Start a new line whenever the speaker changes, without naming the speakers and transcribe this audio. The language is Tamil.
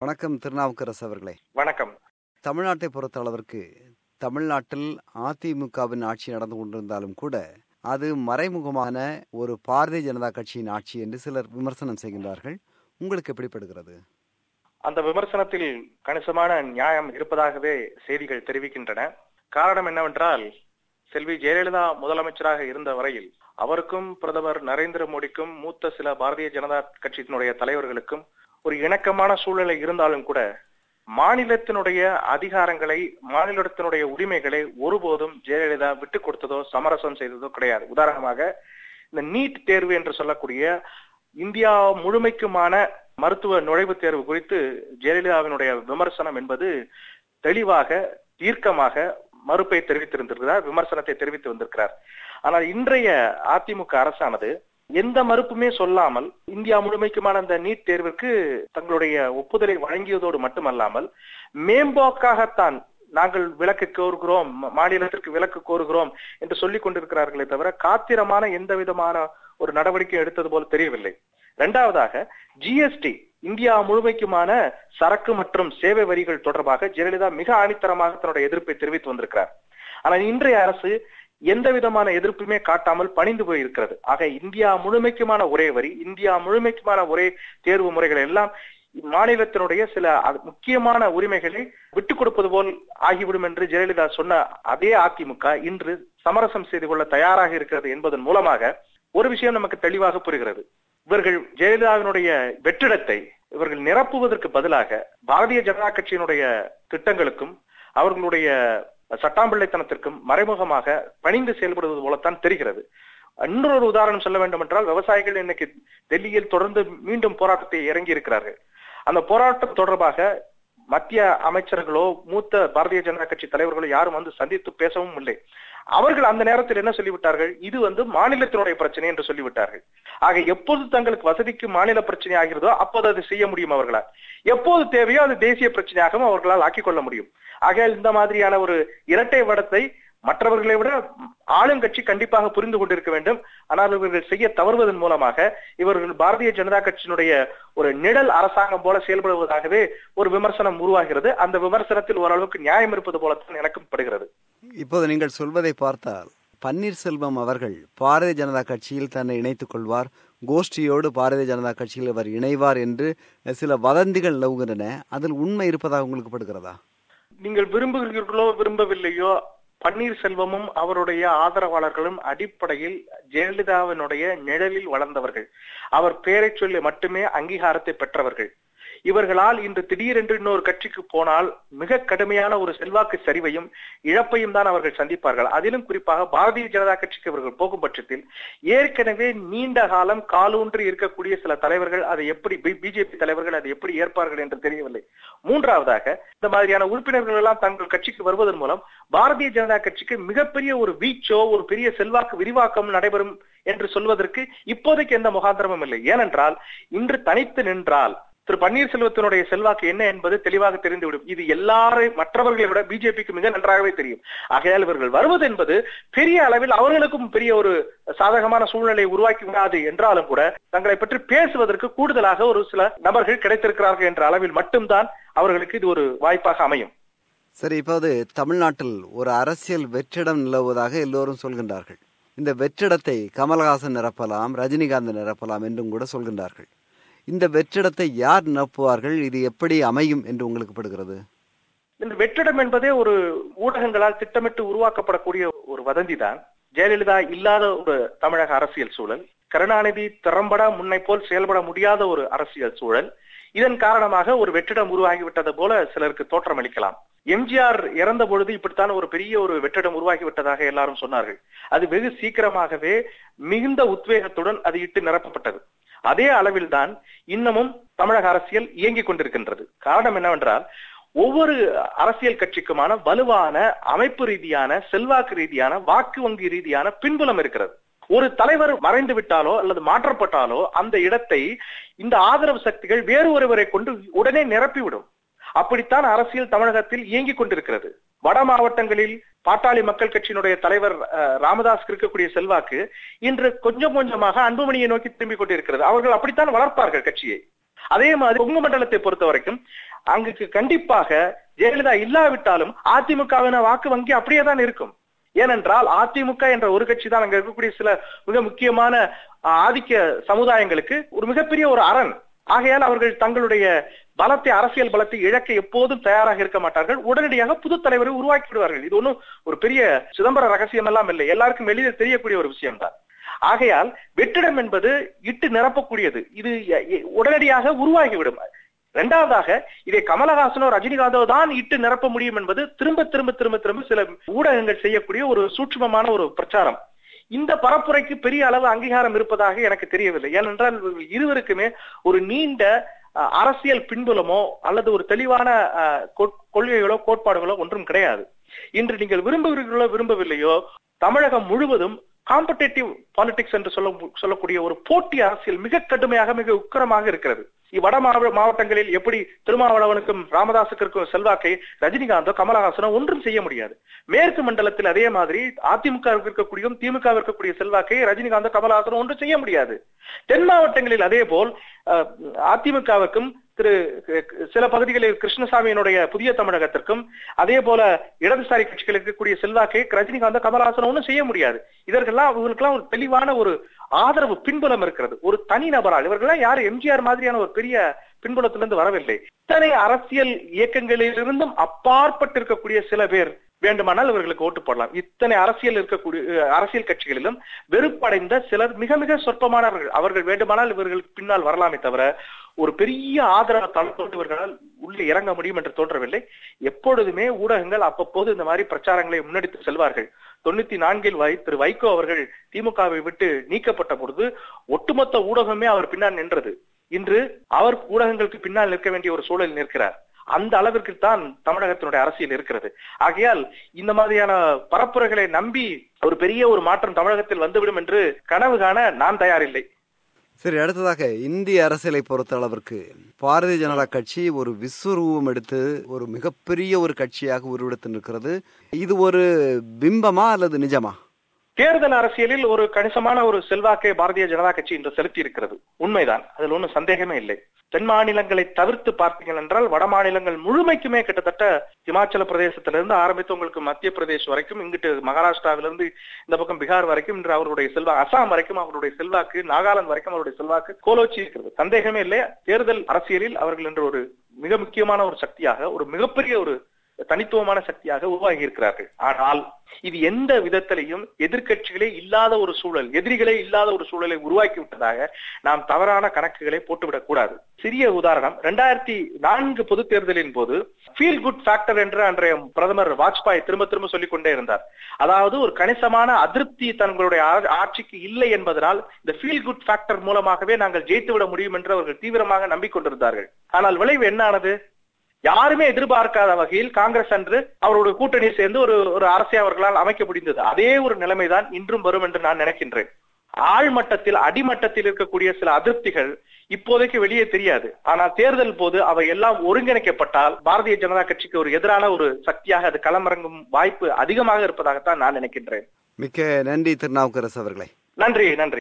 வணக்கம் திருநாவுக்கரசு அவர்களே
வணக்கம்
தமிழ்நாட்டை பொறுத்த அளவிற்கு தமிழ்நாட்டில் அதிமுகவின் ஆட்சி நடந்து கொண்டிருந்தாலும் கூட அது மறைமுகமான ஒரு பாரதிய ஜனதா கட்சியின் ஆட்சி என்று சிலர் விமர்சனம் செய்கின்றார்கள் உங்களுக்கு எப்படிப்படுகிறது
அந்த விமர்சனத்தில் கணிசமான நியாயம் இருப்பதாகவே செய்திகள் தெரிவிக்கின்றன காரணம் என்னவென்றால் செல்வி ஜெயலலிதா முதலமைச்சராக இருந்த வரையில் அவருக்கும் பிரதமர் நரேந்திர மோடிக்கும் மூத்த சில பாரதிய ஜனதா கட்சியினுடைய தலைவர்களுக்கும் ஒரு இணக்கமான சூழ்நிலை இருந்தாலும் கூட மாநிலத்தினுடைய அதிகாரங்களை மாநிலத்தினுடைய உரிமைகளை ஒருபோதும் ஜெயலலிதா விட்டு கொடுத்ததோ சமரசம் செய்ததோ கிடையாது உதாரணமாக இந்த நீட் தேர்வு என்று சொல்லக்கூடிய இந்தியா முழுமைக்குமான மருத்துவ நுழைவுத் தேர்வு குறித்து ஜெயலலிதாவினுடைய விமர்சனம் என்பது தெளிவாக தீர்க்கமாக மறுப்பை தெரிவித்திருந்திருக்கிறார் விமர்சனத்தை தெரிவித்து வந்திருக்கிறார் ஆனால் இன்றைய அதிமுக அரசானது எந்த மறுப்புமே சொல்லாமல் இந்தியா முழுமைக்குமான அந்த நீட் தேர்விற்கு தங்களுடைய ஒப்புதலை வழங்கியதோடு மட்டுமல்லாமல் மேம்போக்காகத்தான் நாங்கள் விலக்கு கோருகிறோம் மாநிலத்திற்கு விலக்கு கோருகிறோம் என்று சொல்லிக் கொண்டிருக்கிறார்களே தவிர காத்திரமான எந்த விதமான ஒரு நடவடிக்கை எடுத்தது போல தெரியவில்லை இரண்டாவதாக ஜிஎஸ்டி இந்தியா முழுமைக்குமான சரக்கு மற்றும் சேவை வரிகள் தொடர்பாக ஜெயலலிதா மிக ஆணித்தரமாக தன்னுடைய எதிர்ப்பை தெரிவித்து வந்திருக்கிறார் ஆனால் இன்றைய அரசு எந்த விதமான எதிர்ப்புமே காட்டாமல் பணிந்து போயிருக்கிறது ஆக இந்தியா முழுமைக்குமான ஒரே வரி இந்தியா முழுமைக்குமான ஒரே தேர்வு முறைகள் எல்லாம் மாநிலத்தினுடைய சில முக்கியமான உரிமைகளை விட்டுக் கொடுப்பது போல் ஆகிவிடும் என்று ஜெயலலிதா சொன்ன அதே அதிமுக இன்று சமரசம் செய்து கொள்ள தயாராக இருக்கிறது என்பதன் மூலமாக ஒரு விஷயம் நமக்கு தெளிவாக புரிகிறது இவர்கள் ஜெயலலிதாவினுடைய வெற்றிடத்தை இவர்கள் நிரப்புவதற்கு பதிலாக பாரதிய ஜனதா கட்சியினுடைய திட்டங்களுக்கும் அவர்களுடைய சட்டாம்பிள்ளைத்தனத்திற்கும் மறைமுகமாக பணிந்து செயல்படுவது போலத்தான் தெரிகிறது இன்னொரு உதாரணம் சொல்ல வேண்டும் என்றால் விவசாயிகள் இன்னைக்கு டெல்லியில் தொடர்ந்து மீண்டும் போராட்டத்தை இறங்கி இருக்கிறார்கள் அந்த போராட்டம் தொடர்பாக மத்திய அமைச்சர்களோ மூத்த பாரதிய ஜனதா கட்சி தலைவர்களோ யாரும் வந்து சந்தித்து பேசவும் இல்லை அவர்கள் அந்த நேரத்தில் என்ன சொல்லிவிட்டார்கள் இது வந்து மாநிலத்தினுடைய பிரச்சனை என்று சொல்லிவிட்டார்கள் ஆக எப்போது தங்களுக்கு வசதிக்கு மாநில பிரச்சனை ஆகிறதோ அப்போது அதை செய்ய முடியும் அவர்களால் எப்போது தேவையோ அது தேசிய பிரச்சனையாகவும் அவர்களால் ஆக்கிக் கொள்ள முடியும் ஆக இந்த மாதிரியான ஒரு இரட்டை வடத்தை மற்றவர்களை விட ஆளுங்கட்சி கண்டிப்பாக புரிந்து கொண்டிருக்க வேண்டும் ஆனால் இவர்கள் செய்ய தவறுவதன் மூலமாக இவர்கள் பாரதிய ஜனதா கட்சியினுடைய ஒரு நிழல் அரசாங்கம் போல செயல்படுவதாகவே ஒரு விமர்சனம் உருவாகிறது அந்த விமர்சனத்தில் ஓரளவுக்கு நியாயம் இருப்பது போலத்தான் எனக்கும் படுகிறது
இப்போது நீங்கள் சொல்வதை பார்த்தால் பன்னீர்செல்வம் அவர்கள் பாரதிய ஜனதா கட்சியில் தன்னை இணைத்துக் கொள்வார் கோஷ்டியோடு பாரதிய ஜனதா கட்சியில் அவர் இணைவார் என்று சில வதந்திகள் நிலவுகின்றன அதில் உண்மை இருப்பதாக உங்களுக்கு படுகிறதா
நீங்கள் விரும்புகிறீர்களோ விரும்பவில்லையோ பன்னீர்செல்வமும் அவருடைய ஆதரவாளர்களும் அடிப்படையில் ஜெயலலிதாவினுடைய நிழலில் வளர்ந்தவர்கள் அவர் பெயரை சொல்லி மட்டுமே அங்கீகாரத்தை பெற்றவர்கள் இவர்களால் இன்று திடீரென்று இன்னொரு கட்சிக்கு போனால் மிக கடுமையான ஒரு செல்வாக்கு சரிவையும் இழப்பையும் தான் அவர்கள் சந்திப்பார்கள் அதிலும் குறிப்பாக பாரதிய ஜனதா கட்சிக்கு இவர்கள் போகும் பட்சத்தில் ஏற்கனவே நீண்ட காலம் காலூன்றி இருக்கக்கூடிய சில தலைவர்கள் அதை எப்படி பிஜேபி தலைவர்கள் அதை எப்படி ஏற்பார்கள் என்று தெரியவில்லை மூன்றாவதாக இந்த மாதிரியான உறுப்பினர்கள் எல்லாம் தங்கள் கட்சிக்கு வருவதன் மூலம் பாரதிய ஜனதா கட்சிக்கு மிகப்பெரிய ஒரு வீச்சோ ஒரு பெரிய செல்வாக்கு விரிவாக்கம் நடைபெறும் என்று சொல்வதற்கு இப்போதைக்கு எந்த முகாந்திரமும் இல்லை ஏனென்றால் இன்று தனித்து நின்றால் திரு பன்னீர்செல்வத்தினுடைய செல்வாக்கு என்ன என்பது தெளிவாக தெரிந்துவிடும் இது எல்லாரும் மற்றவர்களை விட பிஜேபிக்கு மிக நன்றாகவே தெரியும் ஆகையால் இவர்கள் வருவது என்பது பெரிய அளவில் அவர்களுக்கும் பெரிய ஒரு சாதகமான சூழ்நிலை உருவாக்கி விடாது என்றாலும் கூட தங்களை பற்றி பேசுவதற்கு கூடுதலாக ஒரு சில நபர்கள் கிடைத்திருக்கிறார்கள் என்ற அளவில் மட்டும்தான் அவர்களுக்கு இது ஒரு வாய்ப்பாக அமையும்
சரி இப்போது தமிழ்நாட்டில் ஒரு அரசியல் வெற்றிடம் நிலவுவதாக எல்லோரும் சொல்கின்றார்கள் இந்த வெற்றிடத்தை கமல்ஹாசன் நிரப்பலாம் ரஜினிகாந்த் நிரப்பலாம் என்றும் கூட சொல்கின்றார்கள் இந்த வெற்றிடத்தை யார் நிரப்புவார்கள் இது எப்படி அமையும் என்று உங்களுக்கு படுகிறது
இந்த வெற்றிடம் என்பதே ஒரு ஊடகங்களால் திட்டமிட்டு உருவாக்கப்படக்கூடிய ஒரு வதந்தி தான் ஜெயலலிதா இல்லாத ஒரு தமிழக அரசியல் சூழல் கருணாநிதி திறம்பட முன்னை போல் செயல்பட முடியாத ஒரு அரசியல் சூழல் இதன் காரணமாக ஒரு வெற்றிடம் உருவாகிவிட்டது போல சிலருக்கு தோற்றம் அளிக்கலாம் எம்ஜிஆர் இறந்த பொழுது இப்படித்தான் ஒரு பெரிய ஒரு வெற்றிடம் உருவாகிவிட்டதாக எல்லாரும் சொன்னார்கள் அது வெகு சீக்கிரமாகவே மிகுந்த உத்வேகத்துடன் அது இட்டு நிரப்பப்பட்டது அதே அளவில் தான் இன்னமும் தமிழக அரசியல் இயங்கிக் கொண்டிருக்கின்றது காரணம் என்னவென்றால் ஒவ்வொரு அரசியல் கட்சிக்குமான வலுவான அமைப்பு ரீதியான செல்வாக்கு ரீதியான வாக்கு வங்கி ரீதியான பின்புலம் இருக்கிறது ஒரு தலைவர் மறைந்து விட்டாலோ அல்லது மாற்றப்பட்டாலோ அந்த இடத்தை இந்த ஆதரவு சக்திகள் வேறு ஒருவரை கொண்டு உடனே நிரப்பிவிடும் அப்படித்தான் அரசியல் தமிழகத்தில் இயங்கிக் கொண்டிருக்கிறது வட மாவட்டங்களில் பாட்டாளி மக்கள் கட்சியினுடைய தலைவர் ராமதாஸ் இருக்கக்கூடிய செல்வாக்கு இன்று கொஞ்சம் கொஞ்சமாக அன்புமணியை நோக்கி திரும்பிக் கொண்டிருக்கிறது அவர்கள் அப்படித்தான் வளர்ப்பார்கள் கட்சியை அதே மாதிரி கொங்கு மண்டலத்தை பொறுத்த வரைக்கும் அங்கு கண்டிப்பாக ஜெயலலிதா இல்லாவிட்டாலும் அதிமுகவின வாக்கு வங்கி அப்படியே தான் இருக்கும் ஏனென்றால் அதிமுக என்ற ஒரு கட்சி தான் அங்க இருக்கக்கூடிய சில மிக முக்கியமான அஹ், ஆதிக்க சமுதாயங்களுக்கு ஒரு மிகப்பெரிய ஒரு அரண் ஆகையால் அவர்கள் தங்களுடைய பலத்தை அரசியல் பலத்தை இழக்க எப்போதும் தயாராக இருக்க மாட்டார்கள் உடனடியாக புது தலைவரை உருவாக்கி விடுவார்கள் இது ஒன்றும் ஒரு பெரிய சிதம்பர ரகசியம் எல்லாம் இல்லை எல்லாருக்கும் எளிதில் தெரியக்கூடிய ஒரு விஷயம்தான் ஆகையால் வெற்றிடம் என்பது இட்டு நிரப்பக்கூடியது இது எ- எ- உடனடியாக உருவாகிவிடும் இரண்டாவதாக இதை கமலஹாசனோ ரஜினிகாந்தோ தான் இட்டு நிரப்ப முடியும் என்பது திரும்ப திரும்ப திரும்ப திரும்ப சில ஊடகங்கள் செய்யக்கூடிய ஒரு சூட்சுமமான ஒரு பிரச்சாரம் இந்த பரப்புரைக்கு பெரிய அளவு அங்கீகாரம் இருப்பதாக எனக்கு தெரியவில்லை ஏனென்றால் இவர்கள் இருவருக்குமே ஒரு நீண்ட அஹ், அரசியல் பின்புலமோ அல்லது ஒரு தெளிவான அஹ், கொ- கொள்கைகளோ கோட்பாடுகளோ ஒன்றும் கிடையாது இன்று நீங்கள் விரும்புகிறீர்களோ விரும்பவில்லையோ தமிழகம் முழுவதும் காம்படேட்டிவ் பாலிடிக்ஸ் என்று சொல்ல சொல்லக்கூடிய ஒரு போட்டி அரசியல் மிக கடுமையாக மிக உக்கரமாக இருக்கிறது வட மாவ- மாவட்டங்களில் எப்படி திருமாவளவனுக்கும் ராமதாசுக்கும் செல்வாக்கை ரஜினிகாந்தோ கமலஹாசனோ ஒன்றும் செய்ய முடியாது மேற்கு மண்டலத்தில் அதே மாதிரி அதிமுக இருக்கக்கூடிய திமுக இருக்கக்கூடிய செல்வாக்கை ரஜினிகாந்தோ கமலஹாசனோ ஒன்றும் செய்ய முடியாது தென் மாவட்டங்களில் அதே போல் அஹ், அதிமுகவுக்கும் திரு சில பகுதிகளில் கிருஷ்ணசாமியினுடைய புதிய தமிழகத்திற்கும் அதே போல இடதுசாரி கட்சிகள் இருக்கக்கூடிய செல்வாக்கை ரஜினிகாந்த கமலஹாசன் ஒன்றும் செய்ய முடியாது இதற்கெல்லாம் இவர்களுக்கெல்லாம் ஒரு தெளிவான ஒரு ஆதரவு பின்புலம் இருக்கிறது ஒரு தனி நபரால் இவர்கள்லாம் யாரு எம்ஜிஆர் மாதிரியான ஒரு பெரிய பின்புலத்திலிருந்து வரவில்லை இத்தனை அரசியல் இயக்கங்களிலிருந்தும் அப்பாற்பட்டு இருக்கக்கூடிய சில பேர் வேண்டுமானால் இவர்களுக்கு ஓட்டு போடலாம் இத்தனை அரசியல் இருக்கக்கூடிய அஹ், அரசியல் கட்சிகளிலும் வெறுப்படைந்த சிலர் மிக மிக சொற்பமானவர்கள் அவர்கள் வேண்டுமானால் இவர்களுக்கு பின்னால் வரலாமே தவிர ஒரு பெரிய ஆதரவு தளத்தோடு இவர்களால் உள்ளே இறங்க முடியும் என்று தோன்றவில்லை எப்பொழுதுமே ஊடகங்கள் அவ்வப்போது இந்த மாதிரி பிரச்சாரங்களை முன்னெடுத்து செல்வார்கள் தொண்ணூத்தி நான்கில் வை திரு வைகோ அவர்கள் திமுகவை விட்டு நீக்கப்பட்ட பொழுது ஒட்டுமொத்த ஊடகமே அவர் பின்னால் நின்றது இன்று அவர் ஊடகங்களுக்கு பின்னால் நிற்க வேண்டிய ஒரு சூழல் நிற்கிறார் அந்த அளவிற்கு தான் தமிழகத்தினுடைய அரசியல் இருக்கிறது ஆகையால் இந்த மாதிரியான பரப்புரைகளை நம்பி ஒரு பெரிய ஒரு மாற்றம் தமிழகத்தில் வந்துவிடும் என்று கனவு காண நான் தயாரில்லை
சரி அடுத்ததாக இந்திய அரசியலை பொறுத்த அளவிற்கு பாரதிய ஜனதா கட்சி ஒரு விஸ்வரூபம் எடுத்து ஒரு மிகப்பெரிய ஒரு கட்சியாக உருவெடுத்து நிற்கிறது இது ஒரு பிம்பமா அல்லது நிஜமா
தேர்தல் அரசியலில் ஒரு கணிசமான ஒரு செல்வாக்கை பாரதிய ஜனதா கட்சி இன்று செலுத்தி இருக்கிறது உண்மைதான் அதில் ஒன்றும் சந்தேகமே இல்லை தென் மாநிலங்களை தவிர்த்து பார்த்தீர்கள் என்றால் வட மாநிலங்கள் முழுமைக்குமே கிட்டத்தட்ட இமாச்சல பிரதேசத்திலிருந்து ஆரம்பித்து உங்களுக்கு மத்திய பிரதேஷ் வரைக்கும் இங்கிட்டு மகாராஷ்டிராவிலிருந்து இந்த பக்கம் பீகார் வரைக்கும் இன்று அவருடைய செல்வாக்கு அசாம் வரைக்கும் அவருடைய செல்வாக்கு நாகாலாந்து வரைக்கும் அவருடைய செல்வாக்கு கோலோச்சி இருக்கிறது சந்தேகமே இல்லை தேர்தல் அரசியலில் அவர்கள் இன்று ஒரு மிக முக்கியமான ஒரு சக்தியாக ஒரு மிகப்பெரிய ஒரு தனித்துவமான சக்தியாக உருவாகி இருக்கிறார்கள் ஆனால் இது எந்த விதத்திலையும் எதிர்க்கட்சிகளே இல்லாத ஒரு சூழல் எதிரிகளே இல்லாத ஒரு சூழலை உருவாக்கி விட்டதாக நாம் தவறான கணக்குகளை போட்டுவிடக் கூடாது சிறிய உதாரணம் இரண்டாயிரத்தி நான்கு பொது தேர்தலின் போது ஃபீல் குட் ஃபேக்டர் என்று அன்றைய பிரதமர் வாஜ்பாய் திரும்ப திரும்ப சொல்லிக் கொண்டே இருந்தார் அதாவது ஒரு கணிசமான அதிருப்தி தங்களுடைய ஆ- ஆட்சிக்கு இல்லை என்பதனால் இந்த ஃபீல் குட் ஃபேக்டர் மூலமாகவே நாங்கள் ஜெயித்து விட முடியும் என்று அவர்கள் தீவிரமாக நம்பிக்கொண்டிருந்தார்கள் ஆனால் விளைவு என்ன ஆனது யாருமே எதிர்பார்க்காத வகையில் காங்கிரஸ் அன்று அவருடைய கூட்டணி சேர்ந்து ஒரு ஒரு அரசை அவர்களால் அமைக்க முடிந்தது அதே ஒரு நிலைமைதான் இன்றும் வரும் என்று நான் நினைக்கின்றேன் ஆழ்மட்டத்தில் அடிமட்டத்தில் இருக்கக்கூடிய சில அதிருப்திகள் இப்போதைக்கு வெளியே தெரியாது ஆனால் தேர்தல் போது அவை எல்லாம் ஒருங்கிணைக்கப்பட்டால் பாரதிய ஜனதா கட்சிக்கு ஒரு எதிரான ஒரு சக்தியாக அது களமிறங்கும் வாய்ப்பு அதிகமாக இருப்பதாகத்தான் நான் நினைக்கின்றேன்
மிக்க நன்றி திருநாவுக்கரசு அவர்களே
நன்றி நன்றி